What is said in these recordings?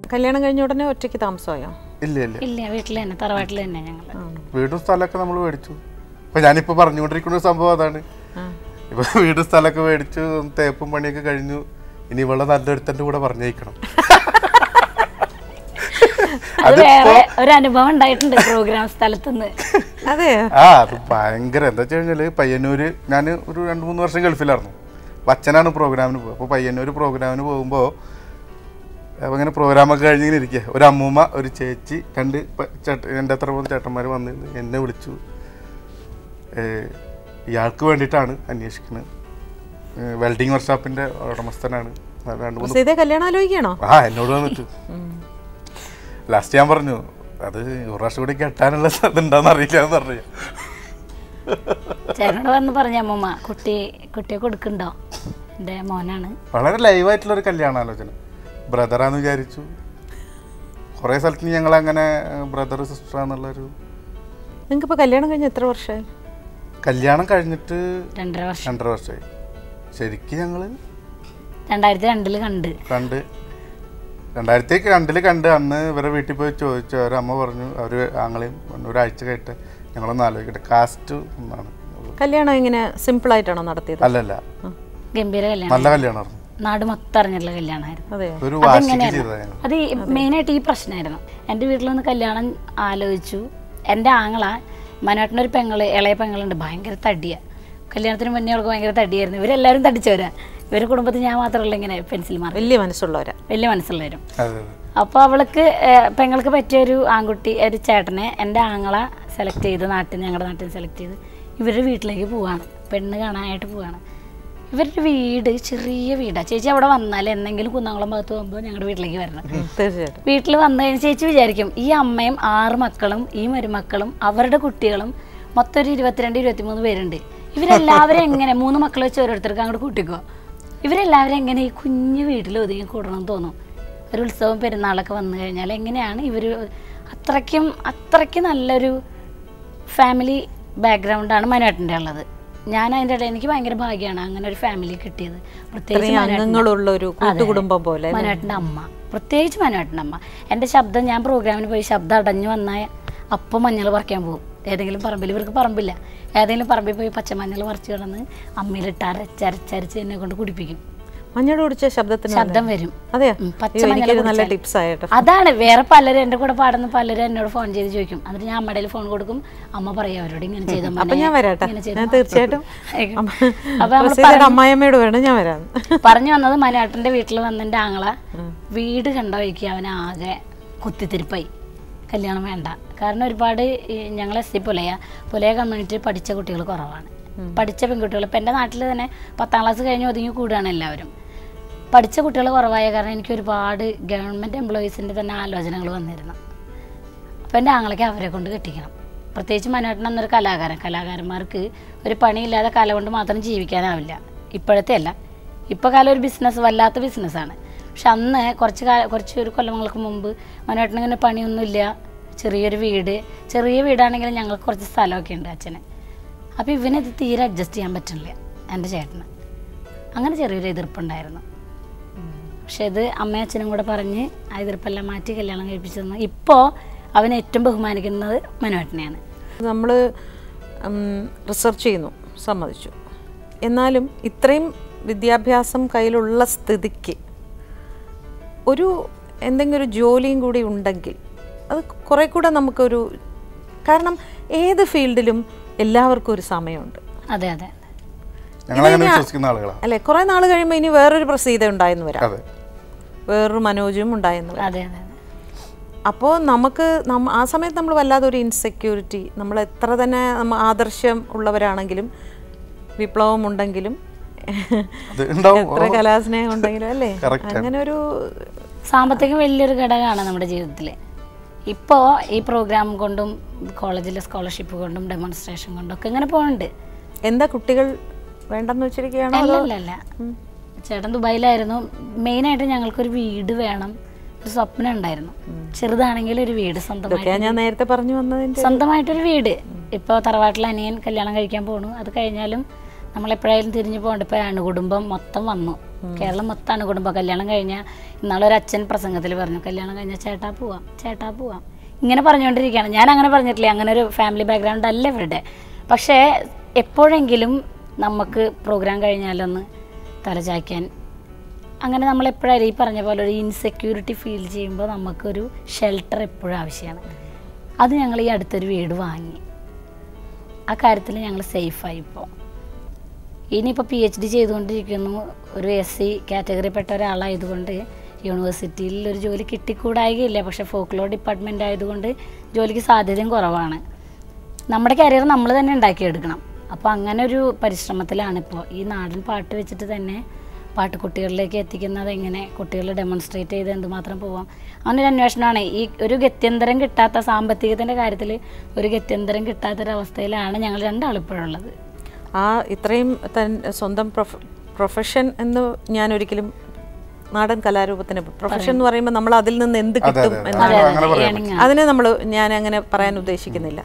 കല്യാണം കഴിഞ്ഞ ഉടനെ ഒറ്റയ്ക്ക് താമസമായോ ഇല്ല ഇല്ല ഇല്ല വീട്ടിൽ തന്നെ തറവാട്ടിൽ തന്നെ ഞങ്ങൾ വീടും സ്ഥലമൊക്കെ നമ്മൾ മേടിച്ചു ഇപ്പൊ ഞാനിപ്പോ പറഞ്ഞുകൊണ്ടിരിക്കുന്ന ഒരു സംഭവം അതാണ് ഇപ്പൊ വീട് സ്ഥലമൊക്കെ മേടിച്ചു തേപ്പും പണിയൊക്കെ കഴിഞ്ഞു ഇനി ഇവളെ നല്ലൊരുത്തന്റെ കൂടെ പറഞ്ഞയക്കണം അത് വേറെ ഒരു അനുഭവം ഉണ്ടായിട്ടുണ്ട് പ്രോഗ്രാം സ്ഥലത്തുനിന്ന് അതെ ആ അത് ഭയങ്കര എന്താ വെച്ച് കഴിഞ്ഞാല് പയ്യന്നൂര് ഞാൻ ഒരു രണ്ട് മൂന്ന് വർഷം ഗൾഫിലായിരുന്നു അപ്പൊ അച്ഛനാണ് പ്രോഗ്രാമിന് പോകുക അപ്പോൾ പയ്യന്നൂർ പ്രോഗ്രാമിന് പോകുമ്പോൾ അപ്പോൾ ഇങ്ങനെ പ്രോഗ്രാമൊക്കെ കഴിഞ്ഞ് ഇങ്ങനെ ഇരിക്കുക ഒരു അമ്മൂമ്മ ഒരു ചേച്ചി രണ്ട് പ- ചേട്ട എൻ്റെ അത്ര മൂന്ന് ചേട്ടന്മാർ വന്ന് എന്നെ വിളിച്ചു ഏ, ഇയാൾക്ക് വേണ്ടിയിട്ടാണ് അന്വേഷിക്കുന്നത് വെൽഡിങ് വർക്ക്ഷോപ്പിൻ്റെ ഉടമസ്ഥനാണ് അത് രണ്ട് മൂന്ന് സീതയെ കല്യാണം ആലോചിക്കണോ ആ എന്നോട് വന്നിട്ട് ലാസ്റ്റ് ഞാൻ പറഞ്ഞു അത് ഒരു പ്രാവശ്യം കൂടി കെട്ടാനുള്ള ഇതുണ്ടാന്ന് അറിയില്ല എന്ന് പറഞ്ഞു ചേട്ടനോട് വന്ന് പറഞ്ഞ അമ്മമ്മ കുട്ടി കുട്ടിയെ കൊടുക്കണ്ടോ എൻ്റെ മോനാണ് വളരെ ലൈവായിട്ടുള്ള ഒരു കല്യാണ ആലോചന ബ്രദറാന്ന് വിചാരിച്ചു കുറേ സ്ഥലത്ത് ഞങ്ങൾ അങ്ങനെ ബ്രദർ സിസ്റ്റർ എന്നുള്ളൊരു നിങ്ങൾക്ക് ഇപ്പോൾ കല്യാണം കഴിഞ്ഞ് എത്ര വർഷമായി കല്യാണം കഴിഞ്ഞിട്ട് രണ്ടര വർഷം രണ്ടര വർഷമായി ശരിക്കും ഞങ്ങൾ രണ്ടായിരത്തി രണ്ടില് കണ്ട് കണ്ട് രണ്ടായിരത്തി രണ്ടില് കണ്ട് അന്ന് ഇവരെ വീട്ടിൽ പോയി ചോദിച്ചു അവരെ അമ്മ പറഞ്ഞു അവർ ആങ്ങളെയും പറഞ്ഞു, ഒരാഴ്ച കഴിഞ്ഞിട്ട് ഞങ്ങളൊന്ന് ആലോചിക്കട്ടെ കാസ്റ്റ് ഒന്നാണ് കല്യാണം ഇങ്ങനെ സിമ്പിളായിട്ടാണോ നടത്തിയത് അല്ലല്ല ഗംഭീര കല്യാണം നല്ല കല്യാണമായിരുന്നു നാട് മൊത്തം അറിഞ്ഞിട്ടുള്ള കല്യാണമായിരുന്നു അതെ ഒരു വാശിക്ക് അതെങ്ങനെയാണ് ചെയ്തതാണ് ഞങ്ങൾ അത് ഈ മെയിനായിട്ട് ഈ പ്രശ്നമായിരുന്നു എൻ്റെ വീട്ടിൽ നിന്ന് കല്യാണം ആലോചിച്ചു എൻ്റെ ആങ്ങള മനോട്ടനൊരു പെങ്ങള് ഇളയ പെങ്ങളുണ്ട് ഭയങ്കര തടിയ കല്യാണത്തിന് മുന്നേ അവൾക്ക് ഭയങ്കര തടിയായിരുന്നു ഇവരെല്ലാവരും തടിച്ചവരാ ഇവരുടെ കുടുംബത്തിൽ ഞാൻ മാത്രമല്ല ഇങ്ങനെ പെൻസിൽ മാർക്ക് വലിയ മനസ്സുള്ളവരാ വലിയ മനസ്സുള്ളവരും അതെ അതെ അപ്പോൾ അവൾക്ക് ഏഹ്, പെങ്ങൾക്ക് പറ്റിയ ഒരു ആൺകുട്ടി ഒരു ചേട്ടനെ എൻ്റെ ആങ്ങള സെലക്ട് ചെയ്ത് നാട്ടിൽ ഞങ്ങളുടെ നാട്ടിൽ സെലക്ട് ചെയ്ത് ഇവരുടെ വീട്ടിലേക്ക് പോവാണ് പെണ്ണ് കാണാനായിട്ട് പോവാണ് ഇവരുടെ വീട് ചെറിയ വീടാണ് ചേച്ചി അവിടെ വന്നാൽ എന്തെങ്കിലും കുന്നംകുളം ഭാഗത്ത് പോകുമ്പോൾ ഞങ്ങളുടെ വീട്ടിലേക്ക് വരണം തീർച്ചയായിട്ടും വീട്ടിൽ വന്നു കഴിഞ്ഞ് ചേച്ചി വിചാരിക്കും ഈ അമ്മയും ആറ് മക്കളും ഈ മരുമക്കളും അവരുടെ കുട്ടികളും മൊത്തം ഒരു ഇരുപത്തിരണ്ട് ഇരുപത്തിമൂന്ന് പേരുണ്ട് ഇവരെല്ലാവരും എങ്ങനെ മൂന്ന് മക്കൾ വെച്ച് ഓരോരുത്തർക്ക് അങ്ങോട്ട് കൂട്ടിക്കോ ഇവരെല്ലാവരും എങ്ങനെ ഈ കുഞ്ഞു വീട്ടിൽ ഒതുങ്ങി കൂടണം എന്ന് തോന്നും ഒരു ഉത്സവം പെരുന്നാളൊക്കെ വന്നു കഴിഞ്ഞാൽ എങ്ങനെയാണ് ഇവർ അത്രയ്ക്കും അത്രയ്ക്കും നല്ലൊരു ഫാമിലി ബാക്ക്ഗ്രൗണ്ടാണ് മനുവേട്ടൻ്റെ ഉള്ളത് ഞാൻ അതിൻ്റെ ഇടയിൽ എനിക്ക് ഭയങ്കര ഭാഗ്യമാണ് അങ്ങനെ ഒരു ഫാമിലി കിട്ടിയത് പ്രത്യേകിച്ച് ഇത്രയും മനുവേട്ടൻ്റെ- അംഗങ്ങളുള്ള ഒരു അതെ. കൂട്ടുകുടുംബം പോലെ അല്ലേ? മനുവേട്ടൻ്റെ അമ്മ പ്രത്യേകിച്ച് മനുവേട്ടൻ്റെ അമ്മ എൻ്റെ ശബ്ദം ഞാൻ പ്രോഗ്രാമിന് പോയി ശബ്ദം അടഞ്ഞു വന്നാൽ അപ്പം മഞ്ഞൾ പറിക്കാൻ പോകും ഏതെങ്കിലും പറമ്പിൽ ഇവർക്ക് പറമ്പില്ല ഏതെങ്കിലും പറമ്പിൽ പോയി പച്ചമഞ്ഞൾ പറിച്ച് കിടന്ന് അമ്മയിലിട്ട് അരച്ചരച്ചരച്ച് എന്നെ കൊണ്ട് കുടിപ്പിക്കും മഞ്ഞൾ കുടിച്ച ശബ്ദത്തിന് ശബ്ദം വരും അതെയോ ഉം, അയ്യോ, പച്ചമഞ്ഞൾ എനിക്കൊരു നല്ല കുടിച്ചാൽ. ടിപ്സ് ആയിട്ട് അതാണ് വേറെ പലരും എൻ്റെ കൂടെ പാടുന്ന പലരും എന്നോട് ഫോൺ ചെയ്ത് ചോദിക്കും എന്നിട്ട് ഞാൻ അമ്മയുടെ ഫോൺ കൊടുക്കും അമ്മ പറയും അവരോട് ഇങ്ങനെ ചെയ്ത അപ്പൊ ഞാൻ വരാട്ടെ ഞാൻ തീർച്ചയായിട്ടും അമ്മ- അപ്പൊ നമ്മൾ സീതയുടെ അമ്മായിയമ്മയോട് വേണം ഞാൻ വരാം പറഞ്ഞു വന്നത് മനാട്ടൻ്റെ വീട്ടിൽ വന്ന എൻ്റെ ആങ്ങള വീട് കണ്ട വഴിക്ക് അവൻ ആകെ കുത്തിത്തിരിപ്പായി കല്യാണം വേണ്ട കാരണം ഒരുപാട് ഈ ഞങ്ങൾ S C Pulaya Pulaya community പഠിച്ച കുട്ടികൾ കുറവാണ് പഠിച്ച പെൺകുട്ടികൾ ഇപ്പം എൻ്റെ നാട്ടിൽ തന്നെ പത്താം ക്ലാസ് കഴിഞ്ഞ് ഒതുങ്ങി കൂടുകയാണ് എല്ലാവരും പഠിച്ച കുട്ടികൾ കുറവായ കാരണം എനിക്ക് ഒരുപാട് ഗവൺമെൻറ് എംപ്ലോയീസിൻ്റെ തന്നെ ആലോചനകൾ വന്നിരുന്നു അപ്പോൾ എൻ്റെ ആങ്ങളയ്ക്ക് അവരെ കൊണ്ട് കെട്ടിക്കണം പ്രത്യേകിച്ച് മനാട്ടൻ എന്നൊരു കലാകാരൻ കലാകാരന്മാർക്ക് ഒരു പണിയില്ലാതെ കല കൊണ്ട് മാത്രം ജീവിക്കാനാവില്ല ഇപ്പോഴത്തെ അല്ല ഇപ്പോൾ കാലം ഒരു ബിസിനസ് വല്ലാത്ത ബിസിനസ്സാണ് പക്ഷെ അന്ന് കുറച്ച് കാല കുറച്ച് ഒരു കൊല്ലങ്ങൾക്ക് മുമ്പ് മനാട്ടന് ഇങ്ങനെ പണിയൊന്നുമില്ല ചെറിയൊരു വീട് ചെറിയ വീടാണെങ്കിലും ഞങ്ങൾക്ക് കുറച്ച് സ്ഥലമൊക്കെ ഉണ്ട് അച്ഛന് അപ്പോൾ ഇവനത് തീരെ അഡ്ജസ്റ്റ് ചെയ്യാൻ പറ്റുന്നില്ല എൻ്റെ ചേട്ടന് അങ്ങനെ ചെറിയൊരു എതിർപ്പുണ്ടായിരുന്നു പക്ഷെ ഇത് അമ്മയും അച്ഛനും കൂടെ പറഞ്ഞ് ആ എതിർപ്പെല്ലാം മാറ്റി കല്യാണം കഴിപ്പിച്ചു തന്നു ഇപ്പോൾ അവൻ ഏറ്റവും ബഹുമാനിക്കുന്നത് മനുവേട്ടനെയാണ് നമ്മൾ റിസർച്ച് ചെയ്യുന്നു സമ്മതിച്ചു എന്നാലും ഇത്രയും വിദ്യാഭ്യാസം കയ്യിലുള്ള സ്ഥിതിക്ക് ഒരു എന്തെങ്കിലും ഒരു ജോലിയും കൂടി ഉണ്ടെങ്കിൽ അത് കുറെ കൂടെ നമുക്കൊരു കാരണം ഏത് ഫീൽഡിലും എല്ലാവർക്കും ഒരു സമയമുണ്ട് അതെ അതെ ഞങ്ങളങ്ങനെ വിശ്വസിക്കുന്ന ആളുകളാണ് അല്ലെ കുറെ നാൾ കഴിയുമ്പോൾ ഇനി വേറൊരു പ്രസീത ഉണ്ടായെന്ന് വരാം അതെ വേറൊരു മനോജും ഉണ്ടായെന്ന് വരാം അതെ അതെ അതെ അപ്പോൾ നമുക്ക് നമ്മ ആ സമയത്ത് നമ്മൾ വല്ലാതെ ഒരു ഇൻസെക്യൂരിറ്റി നമ്മൾ എത്ര തന്നെ നമ്മ ആദർശം ഉള്ളവരാണെങ്കിലും വിപ്ലവം ഉണ്ടെങ്കിലും അത് ഉണ്ടാവും എത്ര കലാസ്നേഹം ഉണ്ടെങ്കിലും അല്ലേ Correct ആണ്. അങ്ങനെ ഒരു സാമ്പത്തികം വലിയൊരു ഘടകമാണ് നമ്മുടെ ജീവിതത്തിൽ ഇപ്പോൾ ഈ പ്രോഗ്രാം കൊണ്ടും കോളേജിലെ സ്കോളർഷിപ്പ് കൊണ്ടും ഡെമോൺസ്ട്രേഷൻ കൊണ്ടും ഒക്കെ ഇങ്ങനെ പോകുന്നുണ്ട് എന്താ കുട്ടികൾ വേണ്ടെന്ന് വെച്ചിരിക്കുകയാണോ അതോ അല്ലല്ല ചേട്ടൻ ദുബായിലായിരുന്നു മെയിനായിട്ട് ഞങ്ങൾക്കൊരു വീട് വേണം ഒരു സ്വപ്നം ഉണ്ടായിരുന്നു ചെറുതാണെങ്കിലും ഒരു വീട് സ്വന്തമായിട്ട് ഇതൊക്കെയാ ഞാൻ നേരത്തെ പറഞ്ഞു വന്നതിന്റെ സ്വന്തമായിട്ടൊരു വീട് ഇപ്പോൾ തറവാട്ടിൽ അനിയൻ കല്യാണം കഴിക്കാൻ പോണു അത് കഴിഞ്ഞാലും നമ്മളെപ്പോഴായാലും തിരിഞ്ഞു പോകണ്ട ഇപ്പോൾ അണുകുടുംബം മൊത്തം വന്നു കേരളം മൊത്തം അണുകുടുംബം കല്യാണം കഴിഞ്ഞാൽ ഇന്നാളൊരു അച്ഛൻ പ്രസംഗത്തിൽ പറഞ്ഞു കല്യാണം കഴിഞ്ഞാൽ ചേട്ടാ പോവാം ചേട്ടാ പോവാം ഇങ്ങനെ പറഞ്ഞുകൊണ്ടിരിക്കുകയാണ് ഞാൻ അങ്ങനെ പറഞ്ഞിട്ടില്ല അങ്ങനെ ഒരു ഫാമിലി ബാക്ക്ഗ്രൗണ്ട് അല്ല ഇവരുടെ പക്ഷേ എപ്പോഴെങ്കിലും നമുക്ക് പ്രോഗ്രാം കഴിഞ്ഞാലൊന്ന് തലചായ്ക്കാൻ അങ്ങനെ നമ്മൾ എപ്പോഴായാലും ഈ പറഞ്ഞ പോലെ ഒരു ഇൻസെക്യൂരിറ്റി ഫീൽ ചെയ്യുമ്പോൾ നമുക്കൊരു ഷെൽട്ടർ എപ്പോഴും ആവശ്യമാണ് അത് ഞങ്ങൾ ഈ അടുത്തൊരു വീട് വാങ്ങി ആ കാര്യത്തിൽ ഞങ്ങൾ സേഫായി ഇപ്പോൾ ഇനിയിപ്പോൾ പി എച്ച് ഡി ചെയ്തുകൊണ്ടിരിക്കുന്നു ഒരു എസ് സി കാറ്റഗറിപ്പെട്ട ഒരാളായതുകൊണ്ട് യൂണിവേഴ്സിറ്റിയിൽ ഒരു ജോലി കിട്ടിക്കൂടായികയില്ല പക്ഷേ ഫോക്ലോർ ഡിപ്പാർട്ട്മെൻ്റ് ആയതുകൊണ്ട് ജോലിക്ക് സാധ്യതയും കുറവാണ് നമ്മുടെ കരിയർ നമ്മൾ തന്നെ ഉണ്ടാക്കിയെടുക്കണം അപ്പോൾ അങ്ങനെ ഒരു പരിശ്രമത്തിലാണ് ഇപ്പോൾ ഈ നാടൻ പാട്ട് വെച്ചിട്ട് തന്നെ പാട്ട് കുട്ടികളിലേക്ക് എത്തിക്കുന്നത് എങ്ങനെ കുട്ടികൾ ഡെമോൺസ്ട്രേറ്റ് ചെയ്ത് എന്തുമാത്രം പോവാം അങ്ങനെ ഒരു അന്വേഷണമാണ് ഈ ഒരു ഗത്യന്തരം കിട്ടാത്ത സാമ്പത്തികത്തിൻ്റെ കാര്യത്തിൽ ഒരു ഗത്യന്തരം കിട്ടാത്തൊരവസ്ഥയിലാണ് ഞങ്ങൾ രണ്ടാളിപ്പോഴുള്ളത് ആ ഇത്രയും തൻ സ്വന്തം പ്രൊഫ പ്രൊഫഷൻ എന്ന് ഞാൻ ഒരിക്കലും നാടൻ കലാരൂപത്തിന് പ്രൊഫഷൻ എന്ന് പറയുമ്പോൾ നമ്മൾ അതിൽ നിന്ന് എന്ത് അതെ കിട്ടും അതെ എന്ന് അങ്ങനെ അങ്ങനെ പറയാം ഏണിങ് അതിനെ നമ്മൾ ഞാൻ അങ്ങനെ പറയാൻ ഉദ്ദേശിക്കുന്നില്ല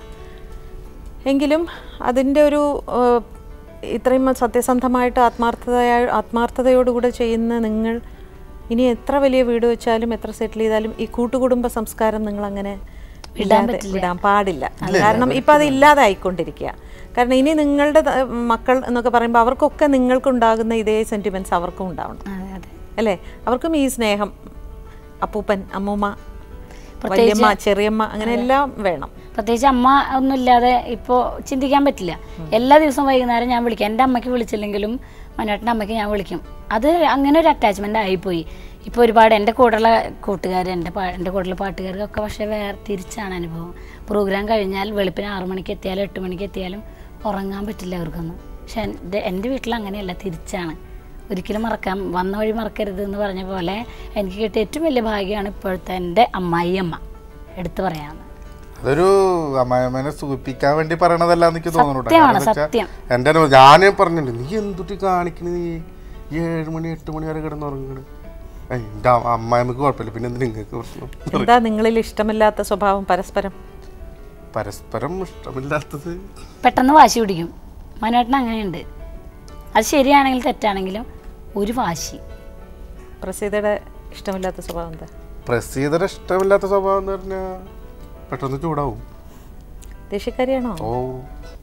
എങ്കിലും അതിൻ്റെ ഒരു ഏഹ്, ഇത്രയും സത്യസന്ധമായിട്ട് ആത്മാർത്ഥതയായ ആത്മാർത്ഥതയോടുകൂടെ ചെയ്യുന്ന നിങ്ങൾ ഇനി എത്ര വലിയ വീട് വെച്ചാലും എത്ര സെറ്റിൽ ചെയ്താലും ഈ കൂട്ടുകുടുംബ സംസ്കാരം നിങ്ങൾ അങ്ങനെ ഇല്ലാതെ വിടാൻ പാടില്ല കാരണം ഇപ്പം അത് ഇല്ലാതായിക്കൊണ്ടിരിക്കുക കാരണം ഇനി നിങ്ങളുടെ ത- മക്കൾ എന്നൊക്കെ പറയുമ്പോൾ അവർക്കൊക്കെ നിങ്ങൾക്കുണ്ടാകുന്ന ഇതേ സെൻറ്റിമെൻറ്റ്സ് അവർക്കും ഉണ്ടാവണം അതെ അതെ അല്ലേ അവർക്കും ഈ സ്നേഹം അപ്പൂപ്പൻ അമ്മൂമ്മ വല്യമ്മ ചെറിയമ്മ അങ്ങനെ എല്ലാം വേണം പ്രത്യേകിച്ച് അമ്മ ഒന്നുമില്ലാതെ ഇപ്പോൾ ചിന്തിക്കാൻ പറ്റില്ല എല്ലാ ദിവസവും വൈകുന്നേരം ഞാൻ വിളിക്കാം എൻ്റെ അമ്മയ്ക്ക് വിളിച്ചില്ലെങ്കിലും മനോട്ടൻ്റെ അമ്മയ്ക്ക് ഞാൻ വിളിക്കും അത് അങ്ങനെ ഒരു അറ്റാച്ച്മെൻ്റ് ആയിപ്പോയി ഇപ്പോൾ ഒരുപാട് എൻ്റെ കൂടെയുള്ള കൂട്ടുകാർ എൻ്റെ പാ എൻ്റെ കൂടെയുള്ള പാട്ടുകാർക്കൊക്കെ പക്ഷേ വേറെ തിരിച്ചാണ് അനുഭവം പ്രോഗ്രാം കഴിഞ്ഞാൽ വെളുപ്പിന് ആറു മണിക്ക് എത്തിയാലും എട്ട് മണിക്ക് എത്തിയാലും ഉറങ്ങാൻ പറ്റില്ല അവർക്കൊന്നും പക്ഷെ എൻ്റെ എൻ്റെ വീട്ടിൽ അങ്ങനെയല്ല തിരിച്ചാണ് ഒരിക്കലും മറക്കാൻ വന്ന വഴി മറക്കരുത് എന്ന് പറഞ്ഞ പോലെ എനിക്ക് കിട്ടിയ ഏറ്റവും വലിയ ഭാഗ്യമാണ് ഇപ്പോഴത്തെ എൻ്റെ അമ്മായി അമ്മ എടുത്തു പറയാമെന്ന് അതൊരു അമ്മായിമ്മനെ സൂചിപ്പിക്കാൻ വേണ്ടി പറയണതല്ല എനിക്ക് തോന്നുന്നു കേട്ടോ. സത്യമാണ്, കാരണം എന്താ വെച്ചാ സത്യം. എൻ്റെ അനുഭവം ഞാൻ പറഞ്ഞിട്ടുണ്ട് നീ എന്തുട്ടി കാണിക്കണ നീ ഈ ഏഴ് മണി എട്ട് മണി വരെ കിടന്ന് ഉറങ്ങണ് ഏയ്, എൻ്റെ അ- അമ്മായിമ്മക്ക് കുഴപ്പമില്ല പിന്നെ എന്തിനാ നിങ്ങൾക്ക് പ്രശ്നം എന്താ നിങ്ങളിൽ ഇഷ്ടമില്ലാത്ത സ്വഭാവം പരസ്പരം പരസ്പരം ഇഷ്ടമില്ലാത്തത് പെട്ടെന്ന് വാശി പിടിക്കും മനോട്ടൻ അങ്ങനെയുണ്ട് അത് ശരിയാണെങ്കിലും തെറ്റാണെങ്കിലും ഒരു വാശി പ്രസീതയുടെ ഇഷ്ടമില്ലാത്ത സ്വഭാവം എന്താ പ്രസീതര ഇഷ്ടമില്ലാത്ത സ്വഭാവം എന്ന് പറഞ്ഞാൽ പെട്ടെന്ന് ചൂടാവും ദേഷ്യക്കാരിയാണോ ഓ